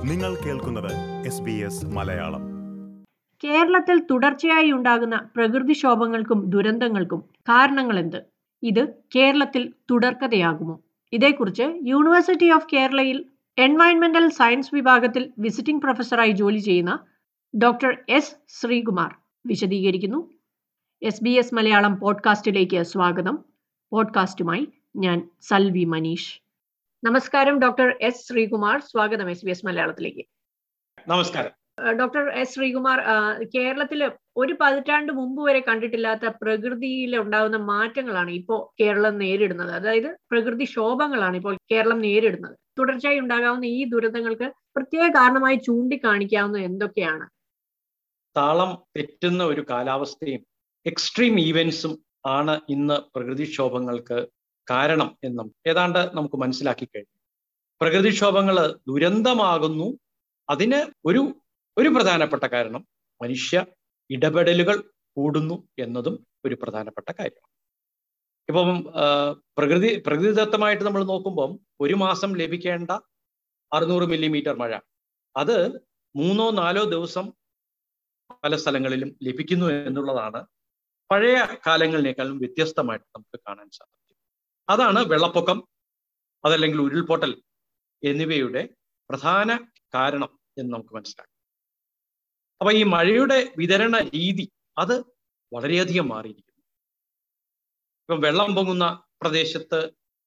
നിങ്ങൾ കേൾക്കുന്നത് S B S Malayalam കേരളത്തിൽ തുടർച്ചയായി ഉണ്ടാകുന്ന പ്രകൃതിക്ഷോഭങ്ങൾക്കും ദുരന്തങ്ങൾക്കും കാരണങ്ങളെന്ത് ഇത് കേരളത്തിൽ തുടർക്കഥയാകുമോ ഇതേക്കുറിച്ച് യൂണിവേഴ്സിറ്റി ഓഫ് കേരളയിൽ എൻവയൺമെന്റൽ സയൻസ് വിഭാഗത്തിൽ വിസിറ്റിംഗ് പ്രൊഫസറായി ജോലി ചെയ്യുന്ന ഡോക്ടർ എസ് ശ്രീകുമാർ വിശദീകരിക്കുന്നു എസ് ബി എസ് മലയാളം പോഡ്കാസ്റ്റിലേക്ക് സ്വാഗതം പോഡ്കാസ്റ്റുമായി ഞാൻ സൽവി മനീഷ് നമസ്കാരം ഡോക്ടർ എസ് ശ്രീകുമാർ സ്വാഗതം എസ് ബി എസ് മലയാളത്തിലേക്ക് നമസ്കാരം ഡോക്ടർ എസ് ശ്രീകുമാർ കേരളത്തിൽ ഒരു പതിറ്റാണ്ട് മുമ്പ് വരെ കണ്ടിട്ടില്ലാത്ത പ്രകൃതിയിൽ ഉണ്ടാകുന്ന മാറ്റങ്ങളാണ് ഇപ്പോൾ കേരളം നേരിടുന്നത് അതായത് പ്രകൃതി ക്ഷോഭങ്ങളാണ് ഇപ്പോൾ കേരളം നേരിടുന്നത് തുടർച്ചയായി ഉണ്ടാകാവുന്ന ഈ ദുരന്തങ്ങൾക്ക് പ്രത്യേക കാരണമായി ചൂണ്ടിക്കാണിക്കാവുന്ന എന്തൊക്കെയാണ് താളം തെറ്റുന്ന ഒരു കാലാവസ്ഥയും എക്സ്ട്രീം ഈവൻസും ആണ് ഇന്ന് പ്രകൃതിക്ഷോഭങ്ങൾക്ക് കാരണം എന്നും ഏതാണ്ട് നമുക്ക് മനസ്സിലാക്കി കഴിഞ്ഞു പ്രകൃതിക്ഷോഭങ്ങൾ ദുരന്തമാകുന്നു അതിന് ഒരു ഒരു പ്രധാനപ്പെട്ട കാരണം മനുഷ്യ ഇടപെടലുകൾ കൂടുന്നു എന്നതും ഒരു പ്രധാനപ്പെട്ട കാര്യമാണ് ഇപ്പം പ്രകൃതി പ്രകൃതിദത്തമായിട്ട് നമ്മൾ നോക്കുമ്പം ഒരു മാസം ലഭിക്കേണ്ട അറുന്നൂറ് മില്ലിമീറ്റർ മഴ അത് മൂന്നോ നാലോ ദിവസം പല സ്ഥലങ്ങളിലും ലഭിക്കുന്നു എന്നുള്ളതാണ് പഴയ കാലങ്ങളിനേക്കാളും വ്യത്യസ്തമായിട്ട് നമുക്ക് കാണാൻ സാധിക്കും അതാണ് വെള്ളപ്പൊക്കം അതല്ലെങ്കിൽ ഉരുൾപൊട്ടൽ എന്നിവയുടെ പ്രധാന കാരണം എന്ന് നമുക്ക് മനസ്സിലാക്കാം അപ്പൊ ഈ മഴയുടെ വിതരണ രീതി അത് വളരെയധികം മാറിയിരിക്കുന്നു ഇപ്പം വെള്ളം പൊങ്ങുന്ന പ്രദേശത്ത്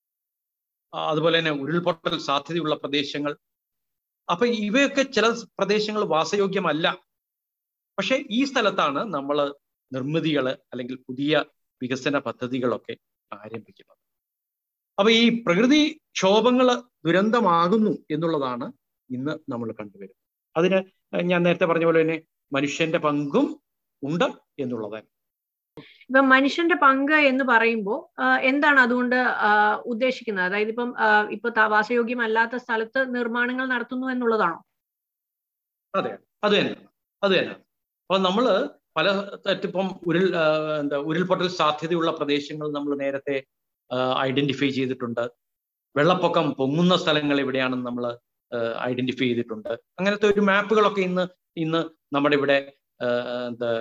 അതുപോലെ തന്നെ ഉരുൾപൊട്ടൽ സാധ്യതയുള്ള പ്രദേശങ്ങൾ അപ്പൊ ഇവയൊക്കെ ചില പ്രദേശങ്ങൾ വാസയോഗ്യമല്ല പക്ഷെ ഈ സ്ഥലത്താണ് നമ്മൾ നിർമ്മിതികൾ അല്ലെങ്കിൽ പുതിയ വികസന പദ്ധതികളൊക്കെ ആരംഭിക്കുന്നത് അപ്പൊ ഈ പ്രകൃതി ക്ഷോഭങ്ങൾ ദുരന്തമാകുന്നു എന്നുള്ളതാണ് ഇന്ന് നമ്മൾ കണ്ടുവരുന്നത് അതിന് ഞാൻ നേരത്തെ പറഞ്ഞ പോലെ തന്നെ മനുഷ്യന്റെ പങ്കും ഉണ്ട് എന്നുള്ളതാണ് ഇപ്പം മനുഷ്യന്റെ പങ്ക് എന്ന് പറയുമ്പോൾ എന്താണ് അതുകൊണ്ട് ഉദ്ദേശിക്കുന്നത് അതായത് ഇപ്പം ഇപ്പൊ വാസയോഗ്യമല്ലാത്ത സ്ഥലത്ത് നിർമ്മാണങ്ങൾ നടത്തുന്നു എന്നുള്ളതാണോ അതെ അത് തന്നെയാണ് അത് തന്നെയാണ് അപ്പൊ നമ്മള് പല ഇപ്പം ഉരുൾ എന്താ ഉരുൾപൊട്ടൽ സാധ്യതയുള്ള പ്രദേശങ്ങൾ നമ്മൾ നേരത്തെ ഐഡന്റിഫൈ ചെയ്തിട്ടുണ്ട് വെള്ളപ്പൊക്കം പൊങ്ങുന്ന സ്ഥലങ്ങൾ എവിടെയാണെന്ന് നമ്മൾ ഐഡന്റിഫൈ ചെയ്തിട്ടുണ്ട് അങ്ങനത്തെ ഒരു മാപ്പുകളൊക്കെ ഇന്ന് ഇന്ന് നമ്മുടെ ഇവിടെ എന്താ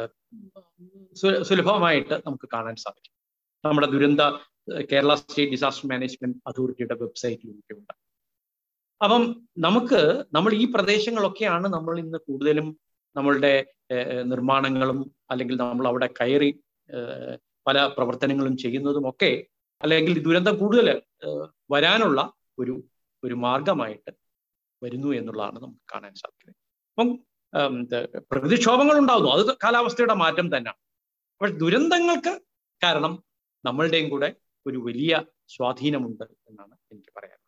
സുലഭമായിട്ട് നമുക്ക് കാണാൻ സാധിക്കും നമ്മുടെ ദുരന്ത കേരള സ്റ്റേറ്റ് ഡിസാസ്റ്റർ മാനേജ്മെന്റ് അതോറിറ്റിയുടെ വെബ്സൈറ്റിലൊക്കെ ഉണ്ട് അപ്പം നമുക്ക് നമ്മൾ ഈ പ്രദേശങ്ങളൊക്കെയാണ് നമ്മൾ ഇന്ന് കൂടുതലും നമ്മളുടെ നിർമ്മാണങ്ങളും അല്ലെങ്കിൽ നമ്മൾ അവിടെ കയറി പല പ്രവർത്തനങ്ങളും ചെയ്യുന്നതും ഒക്കെ അല്ലെങ്കിൽ ദുരന്തം കൂടുതൽ വരാനുള്ള ഒരു ഒരു മാർഗമായിട്ട് വരുന്നു എന്നുള്ളതാണ് നമുക്ക് കാണാൻ സാധിക്കുന്നത് അപ്പം പ്രകൃതിക്ഷോഭങ്ങൾ ഉണ്ടാകുന്നു അത് കാലാവസ്ഥയുടെ മാറ്റം തന്നെയാണ് പക്ഷെ ദുരന്തങ്ങൾക്ക് കാരണം നമ്മളുടെയും കൂടെ ഒരു വലിയ സ്വാധീനമുണ്ട് എന്നാണ് എനിക്ക് പറയാനുള്ളത്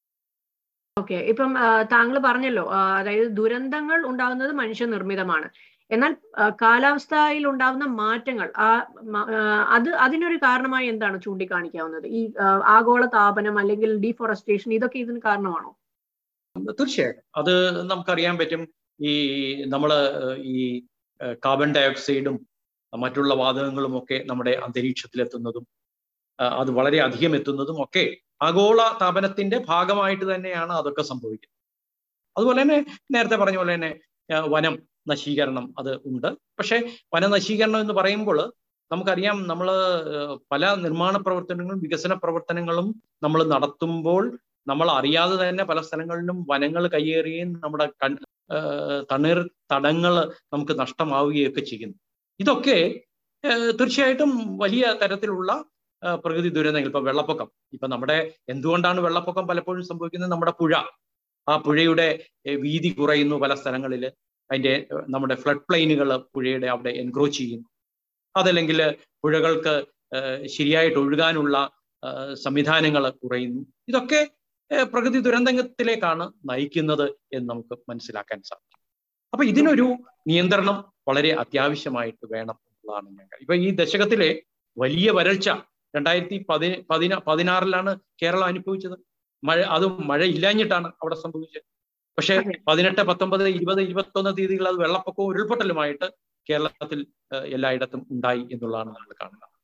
ഓക്കെ ഇപ്പം താങ്കൾ പറഞ്ഞല്ലോ അതായത് ദുരന്തങ്ങൾ ഉണ്ടാകുന്നത് മനുഷ്യനിർമ്മിതമാണ് എന്നാൽ കാലാവസ്ഥയിൽ ഉണ്ടാകുന്ന മാറ്റങ്ങൾ ആ അത് അതിനൊരു കാരണമായി എന്താണ് ചൂണ്ടിക്കാണിക്കാവുന്നത് ഈ ആഗോള താപനം അല്ലെങ്കിൽ ഡീഫോറസ്റ്റേഷൻ ഇതൊക്കെ ഇതിന് കാരണമാണോ തീർച്ചയായിട്ടും അത് നമുക്കറിയാൻ പറ്റും ഈ നമ്മൾ ഈ കാർബൺ ഡയോക്സൈഡും മറ്റുള്ള വാതകങ്ങളും ഒക്കെ നമ്മുടെ അന്തരീക്ഷത്തിലെത്തുന്നതും അത് വളരെ അധികം എത്തുന്നതും ഒക്കെ ആഗോള താപനത്തിന്റെ ഭാഗമായിട്ട് തന്നെയാണ് അതൊക്കെ സംഭവിക്കുന്നത് അതുപോലെ തന്നെ നേരത്തെ പറഞ്ഞ പോലെ തന്നെ വനം നശീകരണം അത് ഉണ്ട് പക്ഷെ വനനശീകരണം എന്ന് പറയുമ്പോൾ നമുക്കറിയാം നമ്മൾ പല നിർമ്മാണ പ്രവർത്തനങ്ങളും വികസന പ്രവർത്തനങ്ങളും നമ്മൾ നടത്തുമ്പോൾ നമ്മൾ അറിയാതെ തന്നെ പല സ്ഥലങ്ങളിലും വനങ്ങൾ കയ്യേറുകയും നമ്മുടെ കൺ തണ്ണീർ തടങ്ങൾ നമുക്ക് നഷ്ടമാവുകയൊക്കെ ചെയ്യുന്നു ഇതൊക്കെ തീർച്ചയായിട്ടും വലിയ തരത്തിലുള്ള പ്രകൃതി ദുരന്തങ്ങൾ ഇപ്പൊ വെള്ളപ്പൊക്കം ഇപ്പൊ നമ്മുടെ എന്തുകൊണ്ടാണ് വെള്ളപ്പൊക്കം പലപ്പോഴും സംഭവിക്കുന്നത് നമ്മുടെ പുഴ ആ പുഴയുടെ വീതി കുറയുന്നു പല സ്ഥലങ്ങളിൽ അതിന്റെ നമ്മുടെ ഫ്ലഡ് പ്ലെയിനുകൾ പുഴയുടെ അവിടെ എൻക്രോച്ച് ചെയ്യുന്നു അതല്ലെങ്കിൽ പുഴകൾക്ക് ശരിയായിട്ട് ഒഴുകാനുള്ള സംവിധാനങ്ങൾ കുറയുന്നു ഇതൊക്കെ പ്രകൃതി ദുരന്തത്തിലേക്കാണ് നയിക്കുന്നത് എന്ന് നമുക്ക് മനസ്സിലാക്കാൻ സാധിക്കും അപ്പൊ ഇതിനൊരു നിയന്ത്രണം വളരെ അത്യാവശ്യമായിട്ട് വേണം എന്നുള്ളതാണ് ഞങ്ങൾ ഇപ്പൊ ഈ ദശകത്തിലെ വലിയ വരൾച്ച രണ്ടായിരത്തി പതി പതിന പതിനാറിലാണ് കേരളം അനുഭവിച്ചത് മഴ അതും മഴ ഇല്ലാഞ്ഞിട്ടാണ് അവിടെ സംഭവിച്ചത് പക്ഷേ പതിനെട്ട് പത്തൊമ്പത് ഇരുപത് ഇരുപത്തൊന്ന് തീയതികൾ അത് വെള്ളപ്പൊക്കവും ഉരുൾപൊട്ടലുമായിട്ട് കേരളത്തിൽ എല്ലായിടത്തും ഉണ്ടായി എന്നുള്ളതാണ് നമ്മൾ കാണുന്നത്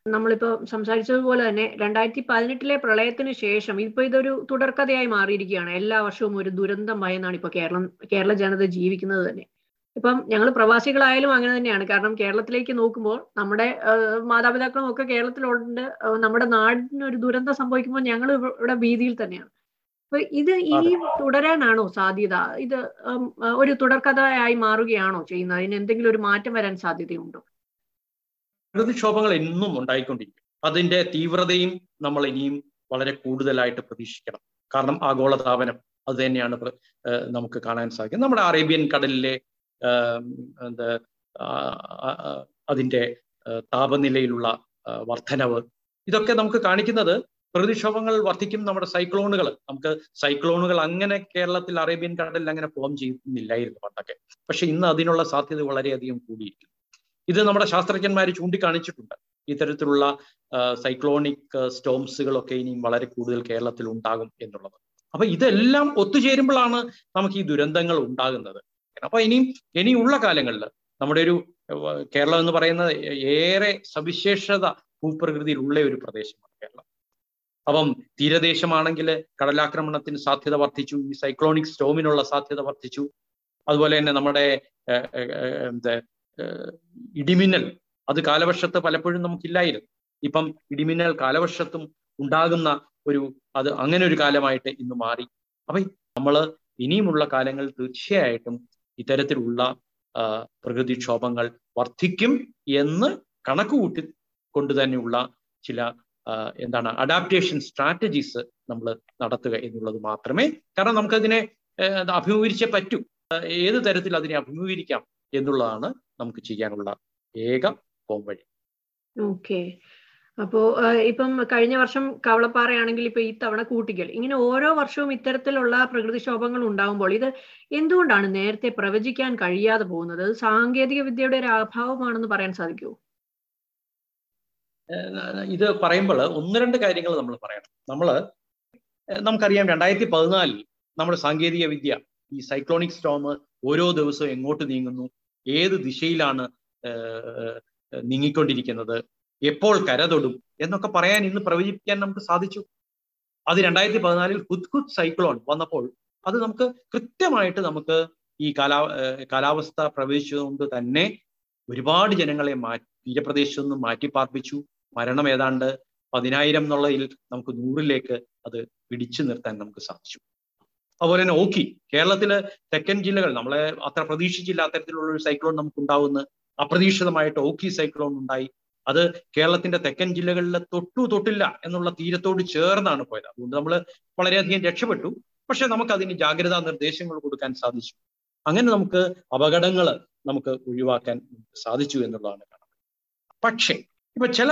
നമ്മളിപ്പോ സംസാരിച്ചതുപോലെ തന്നെ രണ്ടായിരത്തി പതിനെട്ടിലെ പ്രളയത്തിന് ശേഷം ഇപ്പൊ ഇതൊരു തുടർക്കഥയായി മാറിയിരിക്കുകയാണ് എല്ലാ വർഷവും ഒരു ദുരന്തം ഭയന്നാണ് ഇപ്പൊ കേരളം കേരള ജനത ജീവിക്കുന്നത് തന്നെ ഇപ്പം ഞങ്ങൾ പ്രവാസികളായാലും അങ്ങനെ തന്നെയാണ് കാരണം കേരളത്തിലേക്ക് നോക്കുമ്പോൾ നമ്മുടെ മാതാപിതാക്കളും ഒക്കെ കേരളത്തിലുണ്ട് നമ്മുടെ നാടിന് ഒരു ദുരന്തം സംഭവിക്കുമ്പോൾ ഞങ്ങൾ ഇവിടെ ഭീതിയിൽ തന്നെയാണ് അപ്പൊ ഇത് ഇനിയും തുടരാനാണോ സാധ്യത ഇത് ഒരു തുടർക്കഥയായി മാറുകയാണോ ചെയ്യുന്നത് അതിന് എന്തെങ്കിലും ഒരു മാറ്റം വരാൻ സാധ്യതയുണ്ടോ പ്രകൃതിക്ഷോഭങ്ങൾ എന്നും ഉണ്ടായിക്കൊണ്ടിരിക്കും അതിന്റെ തീവ്രതയും നമ്മൾ ഇനിയും വളരെ കൂടുതലായിട്ട് പ്രതീക്ഷിക്കണം കാരണം ആഗോളതാപനം അത് തന്നെയാണ് നമുക്ക് കാണാൻ സാധിക്കും നമ്മുടെ അറേബ്യൻ കടലിലെ എന്താ അതിന്റെ താപനിലയിലുള്ള വർധനവ് ഇതൊക്കെ നമുക്ക് കാണിക്കുന്നത് പ്രകൃതിക്ഷോഭങ്ങൾ വർദ്ധിക്കും നമ്മുടെ സൈക്ലോണുകൾ നമുക്ക് സൈക്ലോണുകൾ അങ്ങനെ കേരളത്തിൽ അറേബ്യൻ കടലിൽ അങ്ങനെ ഫോം ചെയ്യുന്നില്ലായിരുന്നു പണ്ടൊക്കെ പക്ഷെ ഇന്ന് അതിനുള്ള സാധ്യത വളരെയധികം കൂടിയിരിക്കുന്നു ഇത് നമ്മുടെ ശാസ്ത്രജ്ഞന്മാർ ചൂണ്ടിക്കാണിച്ചിട്ടുണ്ട് ഇത്തരത്തിലുള്ള സൈക്ലോണിക് സ്റ്റോംസുകളൊക്കെ ഇനിയും വളരെ കൂടുതൽ കേരളത്തിൽ ഉണ്ടാകും എന്നുള്ളത് അപ്പൊ ഇതെല്ലാം ഒത്തുചേരുമ്പോഴാണ് നമുക്ക് ഈ ദുരന്തങ്ങൾ ഉണ്ടാകുന്നത് അപ്പൊ ഇനിയും ഇനിയുള്ള കാലങ്ങളിൽ നമ്മുടെ ഒരു കേരളം എന്ന് പറയുന്നത് ഏറെ സവിശേഷത ഭൂപ്രകൃതിയിലുള്ള ഒരു പ്രദേശമാണ് കേരളം അപ്പം തീരദേശമാണെങ്കിൽ കടലാക്രമണത്തിന് സാധ്യത വർദ്ധിച്ചു ഈ സൈക്ലോണിക് സ്റ്റോമിനുള്ള സാധ്യത വർദ്ധിച്ചു അതുപോലെ തന്നെ നമ്മുടെ എന്താ ഇടിമിന്നൽ അത് കാലവർഷത്ത് പലപ്പോഴും നമുക്കില്ലായിരുന്നു ഇപ്പം ഇടിമിന്നൽ കാലവർഷത്തും ഉണ്ടാകുന്ന ഒരു അത് അങ്ങനെ ഒരു കാലമായിട്ട് ഇന്ന് മാറി അപ്പൊ നമ്മൾ ഇനിയുമുള്ള കാലങ്ങൾ തീർച്ചയായിട്ടും ഇത്തരത്തിലുള്ള പ്രകൃതിക്ഷോഭങ്ങൾ വർദ്ധിക്കും എന്ന് കണക്കുകൂട്ടി കൊണ്ട് തന്നെയുള്ള ചില എന്താണ് അഡാപ്റ്റേഷൻ സ്ട്രാറ്റജീസ് നമ്മൾ നടത്തുക എന്നുള്ളത് മാത്രമേ കാരണം നമുക്കതിനെ അഭിമുഖീകരിച്ചേ പറ്റൂ ഏത് തരത്തിൽ അതിനെ അഭിമുഖീകരിക്കാം എന്നുള്ളതാണ് നമുക്ക് ചെയ്യാനുള്ള ഏക പോംവഴി ഓക്കെ അപ്പോ ഇപ്പം കഴിഞ്ഞ വർഷം കവളപ്പാറയാണെങ്കിൽ ഇപ്പൊ ഈ തവണ കൂട്ടിക്കൽ ഇങ്ങനെ ഓരോ വർഷവും ഇത്തരത്തിലുള്ള പ്രകൃതിക്ഷോഭങ്ങൾ ഉണ്ടാകുമ്പോൾ ഇത് എന്തുകൊണ്ടാണ് നേരത്തെ പ്രവചിക്കാൻ കഴിയാതെ പോകുന്നത് അത് സാങ്കേതിക വിദ്യയുടെ ഒരു അഭാവമാണെന്ന് പറയാൻ സാധിക്കുമോ ഇത് പറയുമ്പോൾ ഒന്ന് രണ്ട് കാര്യങ്ങൾ നമ്മൾ പറയണം നമ്മൾ നമുക്കറിയാം രണ്ടായിരത്തി പതിനാലിൽ നമ്മുടെ സാങ്കേതിക വിദ്യ ഈ സൈക്ലോണിക് സ്റ്റോം ഓരോ ദിവസവും എങ്ങോട്ട് നീങ്ങുന്നു ഏത് ദിശയിലാണ് നീങ്ങിക്കൊണ്ടിരിക്കുന്നത് എപ്പോൾ കരതൊടും എന്നൊക്കെ പറയാൻ ഇന്ന് പ്രവചിക്കാൻ നമുക്ക് സാധിച്ചു അത് രണ്ടായിരത്തി പതിനാലിൽ ഹുദ്ഹുദ് സൈക്ലോൺ വന്നപ്പോൾ അത് നമുക്ക് കൃത്യമായിട്ട് നമുക്ക് ഈ കാലാ കാലാവസ്ഥ പ്രവചിച്ചുകൊണ്ട് തന്നെ ഒരുപാട് ജനങ്ങളെ മാറ്റി തീരപ്രദേശത്തു നിന്നും മാറ്റി പാർപ്പിച്ചു മരണം ഏതാണ്ട് പതിനായിരം എന്നുള്ളതിൽ നമുക്ക് നൂറിലേക്ക് അത് പിടിച്ചു നിർത്താൻ നമുക്ക് സാധിച്ചു അതുപോലെ തന്നെ ഓക്കി കേരളത്തിലെ തെക്കൻ ജില്ലകൾ നമ്മളെ അത്ര പ്രതീക്ഷിച്ചില്ല അത്തരത്തിലുള്ള ഒരു സൈക്ലോൺ നമുക്ക് ഉണ്ടാവുന്ന അപ്രതീക്ഷിതമായിട്ട് ഓക്കി സൈക്ലോൺ ഉണ്ടായി അത് കേരളത്തിന്റെ തെക്കൻ ജില്ലകളിലെ തൊട്ടു തൊട്ടില്ല എന്നുള്ള തീരത്തോട് ചേർന്നാണ് പോയത് അതുകൊണ്ട് നമ്മൾ വളരെയധികം രക്ഷപ്പെട്ടു പക്ഷെ നമുക്ക് അതിന് ജാഗ്രതാ നിർദ്ദേശങ്ങൾ കൊടുക്കാൻ സാധിച്ചു അങ്ങനെ നമുക്ക് അപകടങ്ങൾ നമുക്ക് ഒഴിവാക്കാൻ സാധിച്ചു എന്നുള്ളതാണ് കാണുന്നത് പക്ഷേ ഇപ്പൊ ചില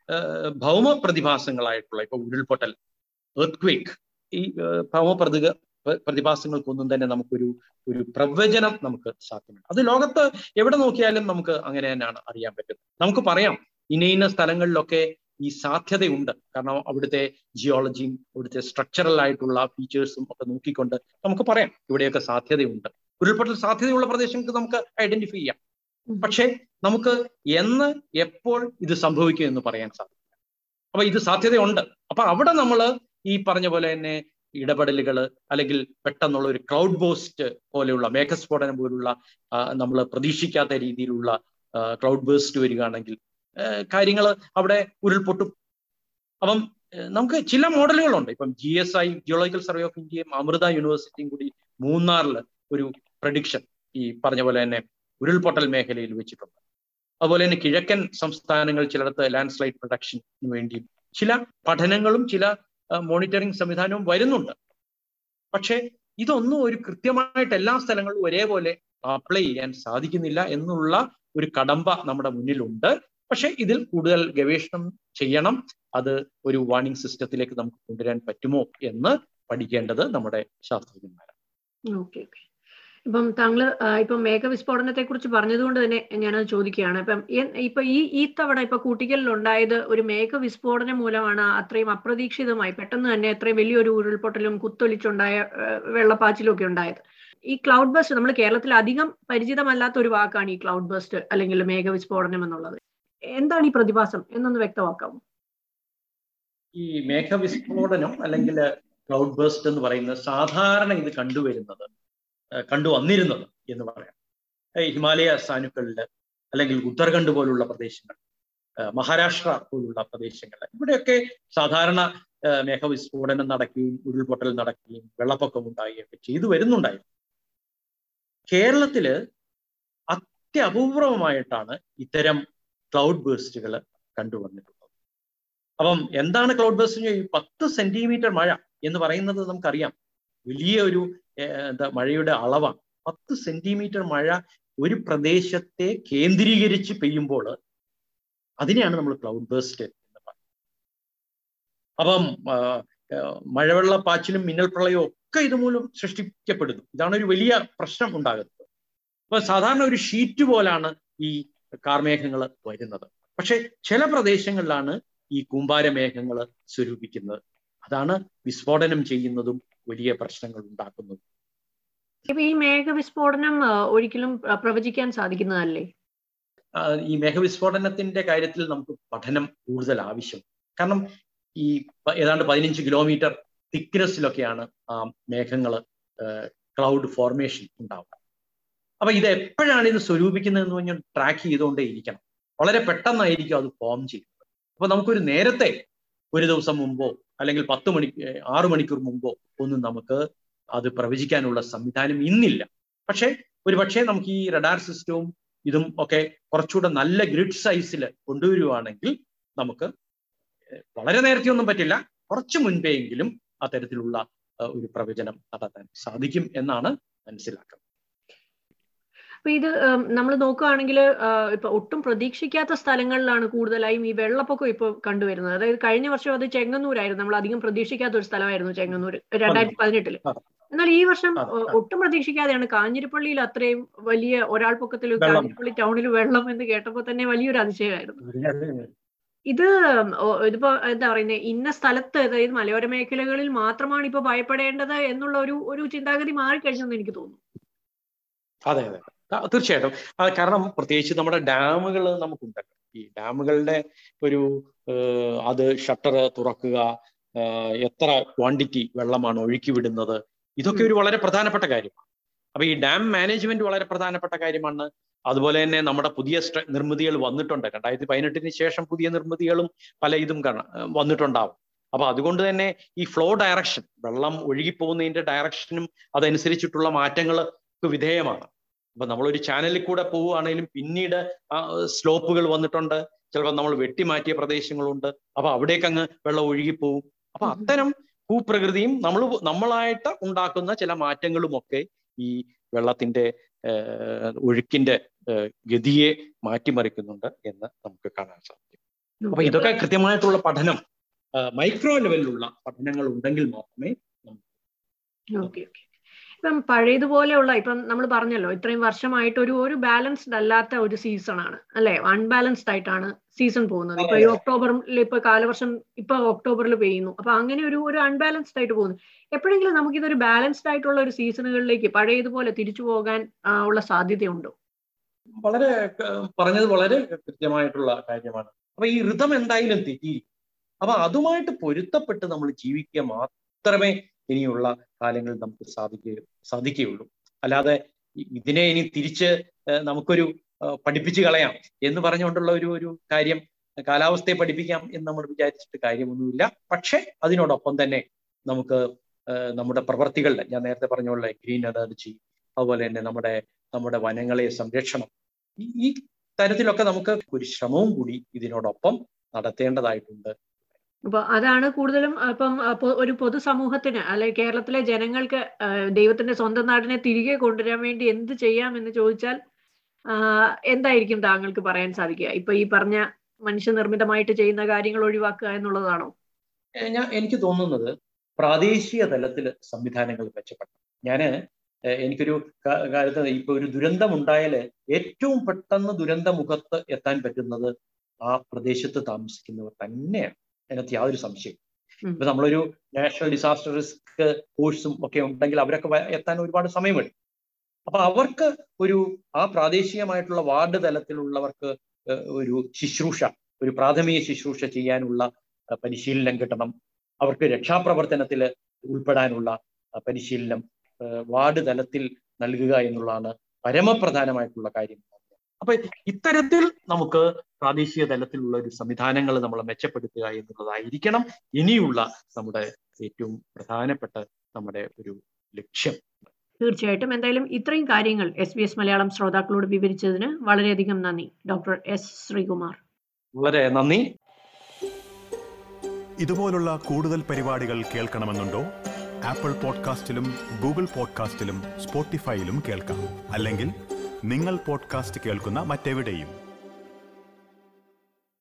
ഭൗമ പ്രതിഭാസങ്ങളായിട്ടുള്ള ഇപ്പൊ ഉരുൾപൊട്ടൽ എർത്ത് ക്വേക്ക് ഈ ഭൗമ പ്രതിക പ്രതിഭാസങ്ങൾക്കൊന്നും തന്നെ നമുക്കൊരു ഒരു പ്രവചനം നമുക്ക് സാധ്യമല്ല അത് ലോകത്ത് എവിടെ നോക്കിയാലും നമുക്ക് അങ്ങനെ തന്നെയാണ് അറിയാൻ പറ്റുന്നത് നമുക്ക് പറയാം ഇന്ന ഇന്ന സ്ഥലങ്ങളിലൊക്കെ ഈ സാധ്യതയുണ്ട് കാരണം അവിടുത്തെ ജിയോളജിയും അവിടുത്തെ സ്ട്രക്ചറൽ ആയിട്ടുള്ള ഫീച്ചേഴ്സും ഒക്കെ നോക്കിക്കൊണ്ട് നമുക്ക് പറയാം ഇവിടെയൊക്കെ സാധ്യതയുണ്ട് ഉരുൾപൊട്ടൽ സാധ്യതയുള്ള പ്രദേശങ്ങൾക്ക് നമുക്ക് ഐഡന്റിഫൈ ചെയ്യാം പക്ഷേ നമുക്ക് എന്ന് എപ്പോൾ ഇത് സംഭവിക്കും എന്ന് പറയാൻ സാധിക്കില്ല അപ്പൊ ഇത് സാധ്യതയുണ്ട് അപ്പൊ അവിടെ നമ്മൾ ഈ പറഞ്ഞ പോലെ തന്നെ ഇടപെടലുകൾ അല്ലെങ്കിൽ പെട്ടെന്നുള്ള ഒരു ക്ലൗഡ് ബോസ്റ്റ് പോലെയുള്ള മേഘസ്ഫോടനം പോലുള്ള നമ്മൾ പ്രതീക്ഷിക്കാത്ത രീതിയിലുള്ള ക്ലൗഡ് ബേസ്റ്റ് വരികയാണെങ്കിൽ കാര്യങ്ങൾ അവിടെ ഉരുൾപൊട്ടും അപ്പം നമുക്ക് ചില മോഡലുകളുണ്ട് ഇപ്പം G S I geological survey of ഇന്ത്യയും അമൃത യൂണിവേഴ്സിറ്റിയും കൂടി മൂന്നാറിൽ ഒരു പ്രഡിക്ഷൻ ഈ പറഞ്ഞ പോലെ തന്നെ ഉരുൾപൊട്ടൽ മേഖലയിൽ വെച്ചിട്ടുണ്ട് അതുപോലെ തന്നെ കിഴക്കൻ സംസ്ഥാനങ്ങൾ ചിലയിടത്ത് ലാൻഡ് സ്ലൈഡ് പ്രൊഡക്ഷന് വേണ്ടിയും ചില പഠനങ്ങളും ചില മോണിറ്ററിംഗ് സംവിധാനവും വരുന്നുണ്ട് പക്ഷേ ഇതൊന്നും ഒരു കൃത്യമായിട്ട് എല്ലാ സ്ഥലങ്ങളിലും ഒരേപോലെ അപ്ലൈ ചെയ്യാൻ സാധിക്കുന്നില്ല എന്നുള്ള ഒരു കടമ്പ നമ്മുടെ മുന്നിലുണ്ട് പക്ഷെ ഇതിൽ കൂടുതൽ ഗവേഷണം ചെയ്യണം അത് ഒരു വാർണിംഗ് സിസ്റ്റത്തിലേക്ക് നമുക്ക് കൊണ്ടുവരാൻ പറ്റുമോ എന്ന് പഠിക്കേണ്ടത് നമ്മുടെ ശാസ്ത്രജ്ഞന്മാരാണ് ഓക്കെ ഓക്കെ ഇപ്പം താങ്കൾ ഇപ്പം മേഘവിസ്ഫോടനത്തെ കുറിച്ച് പറഞ്ഞതുകൊണ്ട് തന്നെ ഞാനത് ചോദിക്കുകയാണ് ഇപ്പം ഇപ്പൊ ഈ ഈ തവണ ഇപ്പൊ കൂട്ടിക്കലിൽ ഉണ്ടായത് ഒരു മേഘവിസ്ഫോടനം മൂലമാണ് അത്രയും അപ്രതീക്ഷിതമായി പെട്ടെന്ന് തന്നെ അത്രയും വലിയൊരു ഉരുൾപൊട്ടലും കുത്തൊലിച്ചുണ്ടായ വെള്ളപ്പാച്ചിലും ഒക്കെ ഉണ്ടായത് ഈ ക്ലൗഡ് ബസ്റ്റ് നമ്മൾ കേരളത്തിൽ അധികം പരിചിതമല്ലാത്ത ഒരു വാക്കാണ് ഈ ക്ലൗഡ് ബസ്റ്റ് അല്ലെങ്കിൽ മേഘവിസ്ഫോടനം എന്നുള്ളത് എന്താണ് ഈ പ്രതിഭാസം എന്നൊന്ന് വ്യക്തമാക്കാമോ ഈ മേഘവിസ്ഫോടനം അല്ലെങ്കിൽ ക്ലൗഡ് ബേസ്റ്റ് എന്ന് പറയുന്നത് സാധാരണ ഇത് കണ്ടുവരുന്നത് കണ്ടുവന്നിരുന്നത് എന്ന് പറയാം ഹിമാലയ സാനുക്കളിൽ അല്ലെങ്കിൽ ഉത്തരാഖണ്ഡ് പോലുള്ള പ്രദേശങ്ങൾ മഹാരാഷ്ട്ര പോലുള്ള പ്രദേശങ്ങൾ ഇവിടെയൊക്കെ സാധാരണ മേഘവിസ്ഫോടനം നടക്കുകയും ഉരുൾപൊട്ടൽ നടക്കുകയും വെള്ളപ്പൊക്കം ഉണ്ടാകുകയൊക്കെ ചെയ്തു വരുന്നുണ്ടായിരുന്നു കേരളത്തില് അത്യപൂർവമായിട്ടാണ് ഇത്തരം ക്ലൗഡ് ബേസ്റ്റുകൾ കണ്ടുവന്നിട്ടുള്ളത് അപ്പം എന്താണ് ക്ലൗഡ് ബേസ്റ്റ് ഈ പത്ത് സെന്റിമീറ്റർ മഴ എന്ന് പറയുന്നത് നമുക്കറിയാം വലിയ ഒരു എന്താ മഴയുടെ അളവാണ് പത്ത് സെന്റിമീറ്റർ മഴ ഒരു പ്രദേശത്തെ കേന്ദ്രീകരിച്ച് പെയ്യുമ്പോൾ അതിനെയാണ് നമ്മൾ ക്ലൗഡ് ബേസ്റ്റ് എന്ന് പറയുന്നത് അപ്പം മഴവെള്ളപ്പാച്ചിലും മിന്നൽ പ്രളയവും ഒക്കെ ഇതുമൂലം സൃഷ്ടിക്കപ്പെടുന്നു ഇതാണ് ഒരു വലിയ പ്രശ്നം ഉണ്ടാകുന്നത് അപ്പൊ സാധാരണ ഒരു ഷീറ്റ് പോലാണ് ഈ കാർമേഘങ്ങൾ വരുന്നത് പക്ഷെ ചില പ്രദേശങ്ങളിലാണ് ഈ കൂമ്പാരമേഘങ്ങൾ സ്വരൂപിക്കുന്നത് അതാണ് വിസ്ഫോടനം ചെയ്യുന്നതും വലിയ പ്രശ്നങ്ങൾ ഉണ്ടാക്കുന്നതും ഇപ്പൊ ഈ മേഘവിസ്ഫോടനം ഒരിക്കലും പ്രവചിക്കാൻ സാധിക്കുന്നതല്ലേ ഈ മേഘവിസ്ഫോടനത്തിന്റെ കാര്യത്തിൽ നമുക്ക് പഠനം കൂടുതൽ ആവശ്യം കാരണം ഈ ഏതാണ്ട് പതിനഞ്ച് കിലോമീറ്റർ തിക്നെസ്സിലൊക്കെയാണ് ആ മേഘങ്ങൾ ക്ലൗഡ് ഫോർമേഷൻ ഉണ്ടാവുക അപ്പൊ ഇത് എപ്പോഴാണ് ഇത് സ്വരൂപിക്കുന്നതെന്ന് പറഞ്ഞാൽ ട്രാക്ക് ചെയ്തുകൊണ്ടേ ഇരിക്കണം വളരെ പെട്ടെന്നായിരിക്കും അത് ഫോം ചെയ്യുന്നത് അപ്പൊ നമുക്കൊരു നേരത്തെ ഒരു ദിവസം മുമ്പോ അല്ലെങ്കിൽ പത്ത് മണി ആറു മണിക്കൂർ മുമ്പോ ഒന്നും നമുക്ക് അത് പ്രവചിക്കാനുള്ള സംവിധാനം ഇന്നില്ല പക്ഷേ ഒരു പക്ഷേ നമുക്ക് ഈ റഡാർ സിസ്റ്റവും ഇതും ഒക്കെ കുറച്ചുകൂടെ നല്ല ഗ്രിഡ് സൈസിൽ കൊണ്ടുവരുവാണെങ്കിൽ നമുക്ക് വളരെ നേരത്തെ ഒന്നും പറ്റില്ല കുറച്ച് മുൻപെയെങ്കിലും അത്തരത്തിലുള്ള ഒരു പ്രവചനം നടത്താൻ സാധിക്കും എന്നാണ് മനസ്സിലാക്കുന്നത് അപ്പൊ ഇത് നമ്മൾ നോക്കുകയാണെങ്കിൽ ഇപ്പൊ ഒട്ടും പ്രതീക്ഷിക്കാത്ത സ്ഥലങ്ങളിലാണ് കൂടുതലായും ഈ വെള്ളപ്പൊക്കം ഇപ്പോൾ കണ്ടുവരുന്നത് അതായത് കഴിഞ്ഞ വർഷം അത് ചെങ്ങന്നൂരായിരുന്നു നമ്മൾ അധികം പ്രതീക്ഷിക്കാത്ത ഒരു സ്ഥലമായിരുന്നു ചെങ്ങന്നൂർ രണ്ടായിരത്തി പതിനെട്ടില് എന്നാൽ ഈ വർഷം ഒട്ടും പ്രതീക്ഷിക്കാതെയാണ് കാഞ്ഞിരപ്പള്ളിയിൽ അത്രയും വലിയ ഒരാൾ പൊക്കത്തിൽ കാഞ്ഞിരപ്പള്ളി ടൗണിൽ വെള്ളം എന്ന് കേട്ടപ്പോൾ തന്നെ വലിയൊരു അതിശയമായിരുന്നു ഇത് ഇതിപ്പോ എന്താ പറയുന്നത് ഇന്ന സ്ഥലത്ത് അതായത് മലയോര മേഖലകളിൽ മാത്രമാണ് ഇപ്പൊ ഭയപ്പെടേണ്ടത് എന്നുള്ള ഒരു ഒരു ചിന്താഗതി മാറിക്കഴിഞ്ഞെന്ന് എനിക്ക് തോന്നുന്നു അതെ അതെ തീർച്ചയായിട്ടും കാരണം പ്രത്യേകിച്ച് നമ്മുടെ ഡാമുകൾ നമുക്കുണ്ടല്ലോ ഈ ഡാമുകളുടെ ഒരു അത് ഷട്ടർ തുറക്കുക എത്ര ക്വാണ്ടിറ്റി വെള്ളമാണ് ഒഴുക്കി വിടുന്നത് ഇതൊക്കെ ഒരു വളരെ പ്രധാനപ്പെട്ട കാര്യമാണ് അപ്പൊ ഈ ഡാം മാനേജ്മെന്റ് വളരെ പ്രധാനപ്പെട്ട കാര്യമാണ് അതുപോലെ തന്നെ നമ്മുടെ പുതിയ നിർമ്മിതികൾ വന്നിട്ടുണ്ട് രണ്ടായിരത്തി പതിനെട്ടിന് ശേഷം പുതിയ നിർമ്മിതികളും പല ഇതും വന്നിട്ടുണ്ടാവും അപ്പൊ അതുകൊണ്ട് തന്നെ ഈ ഫ്ലോ ഡയറക്ഷൻ വെള്ളം ഒഴുകിപ്പോകുന്നതിന്റെ ഡയറക്ഷനും അതനുസരിച്ചിട്ടുള്ള മാറ്റങ്ങൾക്ക് വിധേയമാണ് അപ്പൊ നമ്മളൊരു ചാനലിൽ കൂടെ പോവുകയാണെങ്കിലും പിന്നീട് സ്ലോപ്പുകൾ വന്നിട്ടുണ്ട് ചിലപ്പോൾ നമ്മൾ വെട്ടിമാറ്റിയ പ്രദേശങ്ങളുണ്ട് അപ്പൊ അവിടേക്ക് അങ്ങ് വെള്ളം ഒഴുകിപ്പോവും അപ്പൊ അത്തരം ഭൂപ്രകൃതിയും നമ്മൾ നമ്മളായിട്ട് ഉണ്ടാക്കുന്ന ചില മാറ്റങ്ങളും ഒക്കെ ഈ വെള്ളത്തിന്റെ ഒഴുക്കിന്റെ ഗതിയെ മാറ്റിമറിക്കുന്നുണ്ട് എന്ന് നമുക്ക് കാണാൻ സാധിക്കും അപ്പൊ ഇതൊക്കെ കൃത്യമായിട്ടുള്ള പഠനം മൈക്രോ ലെവലിലുള്ള പഠനങ്ങൾ ഉണ്ടെങ്കിൽ മാത്രമേ ഓക്കെ ഓക്കെ ഇപ്പം പഴയതുപോലെയുള്ള ഇപ്പം നമ്മൾ പറഞ്ഞല്ലോ ഇത്രയും വർഷമായിട്ട് ഒരു ഒരു ബാലൻസ്ഡ് അല്ലാത്ത ഒരു സീസൺ ആണ് അല്ലെ അൺബാലൻസ്ഡ് ആയിട്ടാണ് സീസൺ പോകുന്നത് ഇപ്പൊ ഈ ഒക്ടോബറിൽ ഇപ്പൊ കാലവർഷം ഇപ്പൊ ഒക്ടോബറിൽ പെയ്യുന്നു അപ്പൊ അങ്ങനെ ഒരു ഒരു അൺബാലൻസ്ഡ് ആയിട്ട് പോകുന്നു എപ്പോഴെങ്കിലും നമുക്ക് ഇതൊരു ബാലൻസ്ഡ് ആയിട്ടുള്ള ഒരു സീസണുകളിലേക്ക് പഴയതുപോലെ തിരിച്ചു പോകാൻ ഉള്ള സാധ്യതയുണ്ടോ വളരെ പറഞ്ഞത് വളരെ കൃത്യമായിട്ടുള്ള കാര്യമാണ് അപ്പൊ ഈ ഋതം എന്തായാലും തെറ്റി അപ്പൊ അതുമായിട്ട് പൊരുത്തപ്പെട്ട് നമ്മൾ ജീവിക്കുക മാത്രമേ ഇനിയുള്ള കാലങ്ങളിൽ നമുക്ക് സാധിക്കുക സാധിക്കുകയുള്ളൂ അല്ലാതെ ഇതിനെ ഇനി തിരിച്ച് നമുക്കൊരു പഠിപ്പിച്ചു കളയാം എന്ന് പറഞ്ഞുകൊണ്ടുള്ള ഒരു ഒരു കാര്യം കാലാവസ്ഥയെ പഠിപ്പിക്കാം എന്ന് നമ്മൾ വിചാരിച്ചിട്ട് കാര്യമൊന്നുമില്ല പക്ഷെ അതിനോടൊപ്പം തന്നെ നമുക്ക് നമ്മുടെ പ്രവർത്തികളിൽ ഞാൻ നേരത്തെ പറഞ്ഞുള്ള ഗ്രീൻ എനർജി അതുപോലെ തന്നെ നമ്മുടെ നമ്മുടെ വനങ്ങളെ സംരക്ഷണം ഈ തരത്തിലൊക്കെ നമുക്ക് ഒരു ശ്രമവും കൂടി ഇതിനോടൊപ്പം നടത്തേണ്ടതായിട്ടുണ്ട് അപ്പൊ അതാണ് കൂടുതലും ഇപ്പം ഒരു പൊതുസമൂഹത്തിന് അല്ലെ കേരളത്തിലെ ജനങ്ങൾക്ക് ദൈവത്തിന്റെ സ്വന്തം നാടിനെ തിരികെ കൊണ്ടുവരാൻ വേണ്ടി എന്ത് ചെയ്യാം എന്ന് ചോദിച്ചാൽ എന്തായിരിക്കും താങ്കൾക്ക് പറയാൻ സാധിക്കുക ഇപ്പൊ ഈ പറഞ്ഞ മനുഷ്യനിർമ്മിതമായിട്ട് ചെയ്യുന്ന കാര്യങ്ങൾ ഒഴിവാക്കുക എന്നുള്ളതാണോ ഞാൻ എനിക്ക് തോന്നുന്നത് പ്രാദേശിക തലത്തിൽ സംവിധാനങ്ങൾ മെച്ചപ്പെട്ടു ഞാന് എനിക്കൊരു കാലത്ത് ഇപ്പൊ ഒരു ദുരന്തം ഉണ്ടായാല് ഏറ്റവും പെട്ടെന്ന് ദുരന്ത മുഖത്ത് എത്താൻ പറ്റുന്നത് ആ പ്രദേശത്ത് താമസിക്കുന്നവർ തന്നെയാണ് അതിനകത്ത് യാതൊരു സംശയം ഇപ്പൊ നമ്മളൊരു നാഷണൽ ഡിസാസ്റ്റർ റിസ്ക് കോഴ്സും ഒക്കെ ഉണ്ടെങ്കിൽ അവരൊക്കെ എത്താൻ ഒരുപാട് സമയമെടുക്കും അപ്പൊ അവർക്ക് ഒരു ആ പ്രാദേശികമായിട്ടുള്ള വാർഡ് തലത്തിലുള്ളവർക്ക് ഏഹ്, ഒരു ശുശ്രൂഷ ഒരു പ്രാഥമിക ശുശ്രൂഷ ചെയ്യാനുള്ള ഏഹ്, പരിശീലനം കിട്ടണം അവർക്ക് രക്ഷാപ്രവർത്തനത്തിൽ ഉൾപ്പെടാനുള്ള ഏഹ്, പരിശീലനം ഏഹ്, വാർഡ് തലത്തിൽ നൽകുക എന്നുള്ളതാണ് പരമപ്രധാനമായിട്ടുള്ള കാര്യം അപ്പൊ ഇത്തരത്തിൽ നമുക്ക് പ്രാദേശിക തലത്തിലുള്ള ഒരു സംവിധാനങ്ങൾ നമ്മൾ മെച്ചപ്പെടുത്തുക എന്നുള്ളതായിരിക്കണം ഇനിയുള്ള നമ്മുടെ ഏറ്റവും പ്രധാനപ്പെട്ട നമ്മുടെ ഒരു ലക്ഷ്യം തീർച്ചയായിട്ടും എന്തായാലും ഇത്രയും കാര്യങ്ങൾ എസ് ബി എസ് മലയാളം ശ്രോതാക്കളോട് വിവരിച്ചതിന് വളരെയധികം നന്ദി ഡോക്ടർ എസ് ശ്രീകുമാർ വളരെ നന്ദി ഇതുപോലുള്ള കൂടുതൽ പരിപാടികൾ കേൾക്കണമെന്നുണ്ടോ ആപ്പിൾ പോഡ്കാസ്റ്റിലും ഗൂഗിൾ പോഡ്കാസ്റ്റിലും സ്പോട്ടിഫൈയിലും കേൾക്കാം അല്ലെങ്കിൽ നിങ്ങൾ പോഡ്കാസ്റ്റ് കേൾക്കുന്ന മറ്റെവിടെയും